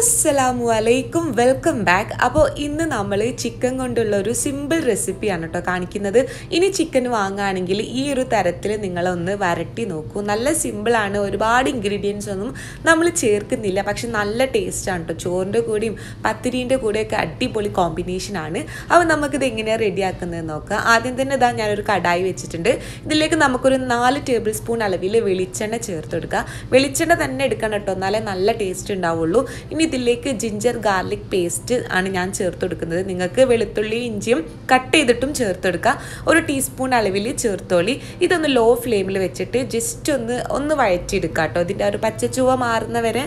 അസ്സലാമു അലൈക്കും welcome back അപ്പോൾ ഇന്ന് നമ്മൾ ചിക്കൻ കൊണ്ടുള്ള ഒരു സിമ്പിൾ റെസിപ്പിയാണ് കേട്ടോ കാണിക്കുന്നത് ഇനി ചിക്കൻ വാങ്ങുകയാണെങ്കിൽ ഈ ഒരു തരത്തിൽ നിങ്ങളൊന്ന് വരട്ടി നോക്കൂ നല്ല സിമ്പിളാണ് ഒരുപാട് ഇൻഗ്രീഡിയൻസ് ഒന്നും നമ്മൾ ചേർക്കുന്നില്ല പക്ഷെ നല്ല ടേസ്റ്റാണ് കേട്ടോ ചോറിൻ്റെ കൂടെയും പത്തിരീൻ്റെ കൂടെയൊക്കെ അടിപൊളി കോമ്പിനേഷനാണ് അപ്പോൾ നമുക്കിത് എങ്ങനെയാണ് റെഡിയാക്കുന്നത് നോക്കാം ആദ്യം തന്നെ ഇതാ ഞാനൊരു കടായി വെച്ചിട്ടുണ്ട് ഇതിലേക്ക് നമുക്കൊരു നാല് ടേബിൾ സ്പൂൺ അളവിൽ വെളിച്ചെണ്ണ ചേർത്ത് കൊടുക്കുക വെളിച്ചെണ്ണ തന്നെ എടുക്കണം കേട്ടോ എന്നാലേ നല്ല ടേസ്റ്റ് ഉണ്ടാവുള്ളൂ ഇനി ഇതിലേക്ക് ജിഞ്ചർ ഗാർലിക് പേസ്റ്റ് ആണ് ഞാൻ ചേർത്ത് കൊടുക്കുന്നത് നിങ്ങൾക്ക് വെളുത്തുള്ളി ഇഞ്ചിയും കട്ട് ചെയ്തിട്ടും ചേർത്തെടുക്കുക ഒരു ടീസ്പൂൺ അളവിൽ ചേർത്തോളി ഇതൊന്ന് ലോ ഫ്ലെയിമിൽ വെച്ചിട്ട് ജസ്റ്റ് ഒന്ന് ഒന്ന് വഴറ്റിയെടുക്കുക കേട്ടോ ഇതിൻ്റെ ഒരു പച്ചച്ചുവ മാറുന്നവരെ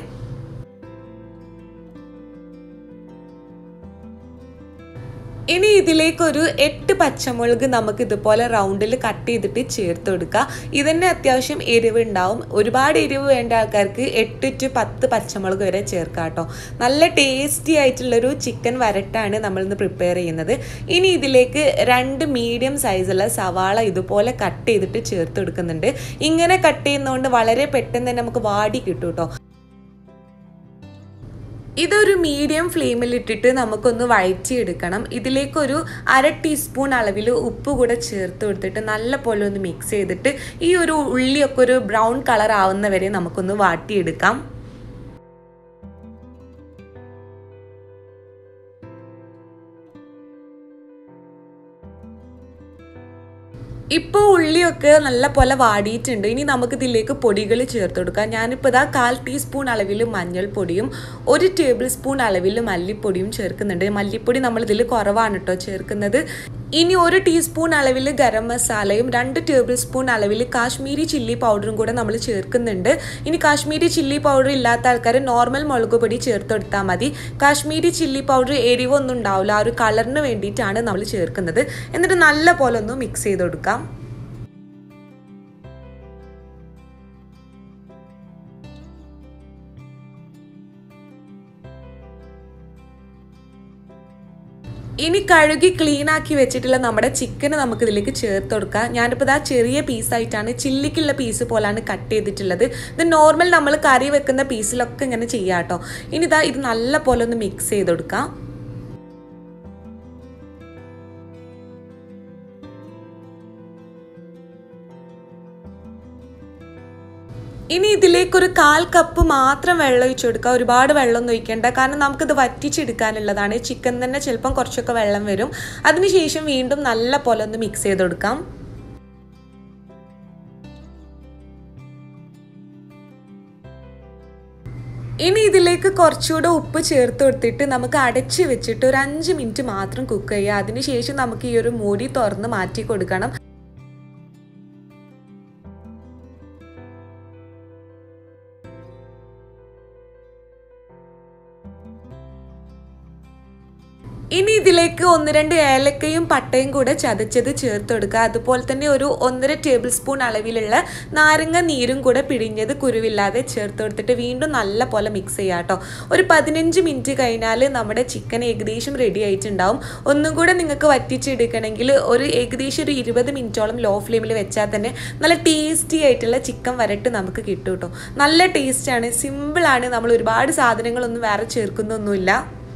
ഇനി ഇതിലേക്കൊരു എട്ട് പച്ചമുളക് നമുക്ക് ഇതുപോലെ റൗണ്ടിൽ കട്ട് ചെയ്തിട്ട് ചേർത്ത് കൊടുക്കുക ഇതിന് അത്യാവശ്യം എരിവ് ഉണ്ടാവും ഒരുപാട് എരിവ് വേണ്ട ആൾക്കാർക്ക് എട്ട് ടു പത്ത് പച്ചമുളക് വരെ ചേർക്കാം കേട്ടോ നല്ല ടേസ്റ്റി ആയിട്ടുള്ളൊരു ചിക്കൻ വരട്ടാണ് നമ്മളിന്ന് പ്രിപ്പയർ ചെയ്യുന്നത് ഇനി ഇതിലേക്ക് രണ്ട് മീഡിയം സൈസുള്ള സവാള ഇതുപോലെ കട്ട് ചെയ്തിട്ട് ചേർത്ത് കൊടുക്കുന്നുണ്ട് ഇങ്ങനെ കട്ട് ചെയ്യുന്നതുകൊണ്ട് വളരെ പെട്ടെന്ന് തന്നെ നമുക്ക് വാടി കിട്ടും കേട്ടോ ഇതൊരു മീഡിയം ഫ്ലെയിമിൽ ഇട്ടിട്ട് നമുക്കൊന്ന് വഴറ്റിയെടുക്കണം ഇതിലേക്കൊരു അര ടീസ്പൂൺ അളവിൽ ഉപ്പ് കൂടെ ചേർത്ത് കൊടുത്തിട്ട് നല്ല പോലെ ഒന്ന് മിക്സ് ചെയ്തിട്ട് ഈ ഒരു ഉള്ളിയൊക്കെ ഒരു ബ്രൗൺ കളർ ആവുന്ന വരെ നമുക്കൊന്ന് വാട്ടിയെടുക്കാം ഇപ്പോൾ ഉള്ളിയൊക്കെ നല്ല പോലെ വാടിയിട്ടുണ്ട് ഇനി നമുക്ക് ഇതിലേക്ക് പൊടികൾ ചേർത്ത് കൊടുക്കാം ഞാനിപ്പോൾ ഇതാ കാൽ ടീസ്പൂൺ അളവിൽ മഞ്ഞൾപ്പൊടിയും ഒരു ടേബിൾ സ്പൂൺ അളവിൽ മല്ലിപ്പൊടിയും ചേർക്കുന്നുണ്ട് മല്ലിപ്പൊടി നമ്മൾ ഇതിൽ കുറവാണ് കേട്ടോ ചേർക്കുന്നത് ഇനി ഒരു ടീസ്പൂൺ അളവിൽ ഗരം മസാലയും രണ്ട് ടേബിൾ സ്പൂൺ അളവിൽ കാശ്മീരി ചില്ലി പൗഡറും കൂടെ നമ്മൾ ചേർക്കുന്നുണ്ട് ഇനി കാശ്മീരി ചില്ലി പൗഡർ ഇല്ലാത്ത ആൾക്കാർ നോർമൽ മുളക് പൊടി ചേർത്ത് കൊടുത്താൽ മതി കാശ്മീരി ചില്ലി പൗഡർ എരിവൊന്നും ഉണ്ടാവില്ല ആ ഒരു കളറിന് വേണ്ടിയിട്ടാണ് നമ്മൾ ചേർക്കുന്നത് എന്നിട്ട് നല്ല പോലെ ഒന്ന് മിക്സ് ചെയ്ത് കൊടുക്കാം ഇനി കഴുകി ക്ലീൻ ആക്കി വെച്ചിട്ടുള്ള നമ്മുടെ ചിക്കന് നമുക്ക് ഇതിലേക്ക് ചേർത്ത് കൊടുക്കാം ഞാനിപ്പോൾ ഇതാ ചെറിയ പീസായിട്ടാണ് ചില്ലിക്കുള്ള പീസ് പോലാണ് കട്ട് ചെയ്തിട്ടുള്ളത് ഇത് നോർമൽ നമ്മൾ കറി വെക്കുന്ന പീസിലൊക്കെ ഇങ്ങനെ ചെയ്യാം കേട്ടോ ഇനി ഇതാ ഇത് നല്ല പോലെ ഒന്ന് മിക്സ് ചെയ്ത് കൊടുക്കാം ഇനി ഇതിലേക്കൊരു കാൽ കപ്പ് മാത്രം വെള്ളം ഒഴിച്ചു കൊടുക്കുക ഒരുപാട് വെള്ളം ഒഴിക്കേണ്ട കാരണം നമുക്കിത് വറ്റിച്ചെടുക്കാനുള്ളതാണ് ചിക്കൻ തന്നെ ചിലപ്പം കുറച്ചൊക്കെ വെള്ളം വരും അതിനുശേഷം വീണ്ടും നല്ല പോലെ ഒന്ന് മിക്സ് ചെയ്ത് കൊടുക്കാം ഇനി ഇതിലേക്ക് കുറച്ചുകൂടെ ഉപ്പ് ചേർത്ത് കൊടുത്തിട്ട് നമുക്ക് അടച്ച് വെച്ചിട്ട് ഒരു അഞ്ച് മിനിറ്റ് മാത്രം കുക്ക് ചെയ്യുക അതിനുശേഷം നമുക്ക് ഈ ഒരു മൂടി തുറന്ന് മാറ്റി കൊടുക്കണം ഇനി ഇതിലേക്ക് ഒന്ന് രണ്ട് ഏലക്കയും പട്ടയും കൂടെ ചതച്ചത് ചേർത്ത് കൊടുക്കുക അതുപോലെ തന്നെ ഒരു ഒന്നര ടേബിൾ സ്പൂൺ അളവിലുള്ള നാരങ്ങ നീരും കൂടെ പിഴിഞ്ഞത് കുരുവില്ലാതെ ചേർത്ത് കൊടുത്തിട്ട് വീണ്ടും നല്ല പോലെ മിക്സ് ചെയ്യുക കേട്ടോ ഒരു പതിനഞ്ച് മിനിറ്റ് കഴിഞ്ഞാൽ നമ്മുടെ ചിക്കൻ ഏകദേശം റെഡി ആയിട്ടുണ്ടാവും ഒന്നും കൂടെ നിങ്ങൾക്ക് വറ്റിച്ചെടുക്കണമെങ്കിൽ ഒരു ഏകദേശം ഒരു ഇരുപത് മിനിറ്റോളം ലോ ഫ്ലെയിമിൽ വെച്ചാൽ തന്നെ നല്ല ടേസ്റ്റി ആയിട്ടുള്ള ചിക്കൻ വരട്ട് നമുക്ക് കിട്ടും കേട്ടോ നല്ല ടേസ്റ്റാണ് സിമ്പിളാണ് നമ്മൾ ഒരുപാട് സാധനങ്ങളൊന്നും വേറെ ചേർക്കുന്നൊന്നുമില്ല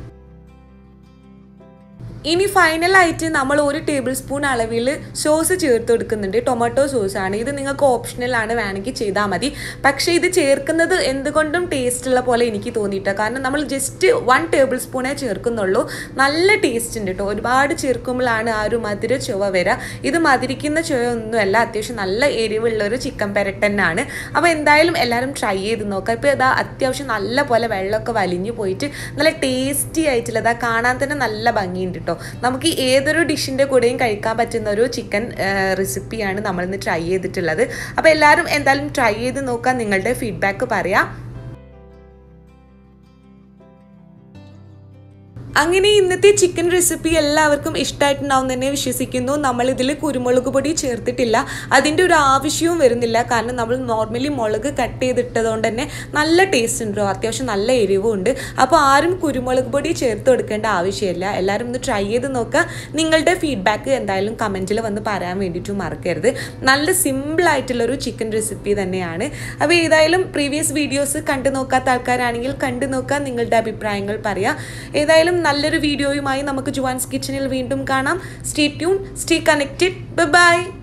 ഇനി ഫൈനലായിട്ട് നമ്മൾ ഒരു ടേബിൾ സ്പൂൺ അളവിൽ സോസ് ചേർത്ത് കൊടുക്കുന്നുണ്ട് ടൊമാറ്റോ സോസാണ് ഇത് നിങ്ങൾക്ക് ഓപ്ഷണലാണ് വേണമെങ്കിൽ ചെയ്താൽ മതി പക്ഷേ ഇത് ചേർക്കുന്നത് എന്തുകൊണ്ടും ടേസ്റ്റുള്ള പോലെ എനിക്ക് തോന്നിയിട്ടാണ് കാരണം നമ്മൾ ജസ്റ്റ് വൺ ടേബിൾ സ്പൂണേ ചേർക്കുന്നുള്ളൂ നല്ല ടേസ്റ്റ് ഉണ്ട് കേട്ടോ ഒരുപാട് ചേർക്കുമ്പോഴാണ് ആ ഒരു മധുര ചുവ വരിക ഇത് മധുരിക്കുന്ന ചുവ ഒന്നുമല്ല അത്യാവശ്യം നല്ല എരിവുള്ള ഒരു ചിക്കൻ പെരട്ടനാണ് അപ്പോൾ എന്തായാലും എല്ലാവരും ട്രൈ ചെയ്ത് നോക്കാം ഇപ്പോൾ ഇതാ അത്യാവശ്യം നല്ല പോലെ വെള്ളമൊക്കെ വലിഞ്ഞു പോയിട്ട് നല്ല ടേസ്റ്റി ആയിട്ടുള്ള ഇതാ കാണാൻ തന്നെ നല്ല ഭംഗിയുണ്ട് കേട്ടോ നമുക്ക് ഏതൊരു ഡിഷിൻ്റെ കൂടെയും കഴിക്കാൻ പറ്റുന്ന ഒരു ചിക്കൻ റെസിപ്പിയാണ് നമ്മളിന്ന് ട്രൈ ചെയ്തിട്ടുള്ളത് അപ്പോൾ എല്ലാവരും എന്തായാലും ട്രൈ ചെയ്ത് നോക്കാൻ നിങ്ങളുടെ ഫീഡ്ബാക്ക് പറയാം അങ്ങനെ ഇന്നത്തെ ചിക്കൻ റെസിപ്പി എല്ലാവർക്കും ഇഷ്ടമായിട്ടുണ്ടാവും തന്നെ വിശ്വസിക്കുന്നു നമ്മൾ ഇതിൽ കുരുമുളക് പൊടി ചേർത്തിട്ടില്ല അതിൻ്റെ ഒരു ആവശ്യവും വരുന്നില്ല കാരണം നമ്മൾ നോർമലി മുളക് കട്ട് ചെയ്തിട്ടതുകൊണ്ട് തന്നെ നല്ല ടേസ്റ്റ് ഉണ്ടോ അത്യാവശ്യം നല്ല എരിവും ഉണ്ട് അപ്പോൾ ആരും കുരുമുളക് പൊടി ചേർത്ത് കൊടുക്കേണ്ട ആവശ്യമില്ല എല്ലാവരും ഒന്ന് ട്രൈ ചെയ്ത് നോക്കുക നിങ്ങളുടെ ഫീഡ്ബാക്ക് എന്തായാലും കമൻറ്റിൽ വന്ന് പറയാൻ വേണ്ടിയിട്ട് മറക്കരുത് നല്ല സിമ്പിളായിട്ടുള്ളൊരു ചിക്കൻ റെസിപ്പി തന്നെയാണ് അപ്പോൾ ഏതായാലും പ്രീവിയസ് വീഡിയോസ് കണ്ടു നോക്കാത്ത ആൾക്കാരാണെങ്കിൽ കണ്ടു നോക്കുക നിങ്ങളുടെ അഭിപ്രായങ്ങൾ പറയാം ഏതായാലും നല്ലൊരു വീഡിയോയുമായി നമുക്ക് ജുവാൻസ് കിച്ചണിൽ വീണ്ടും കാണാം stay tune stay connected by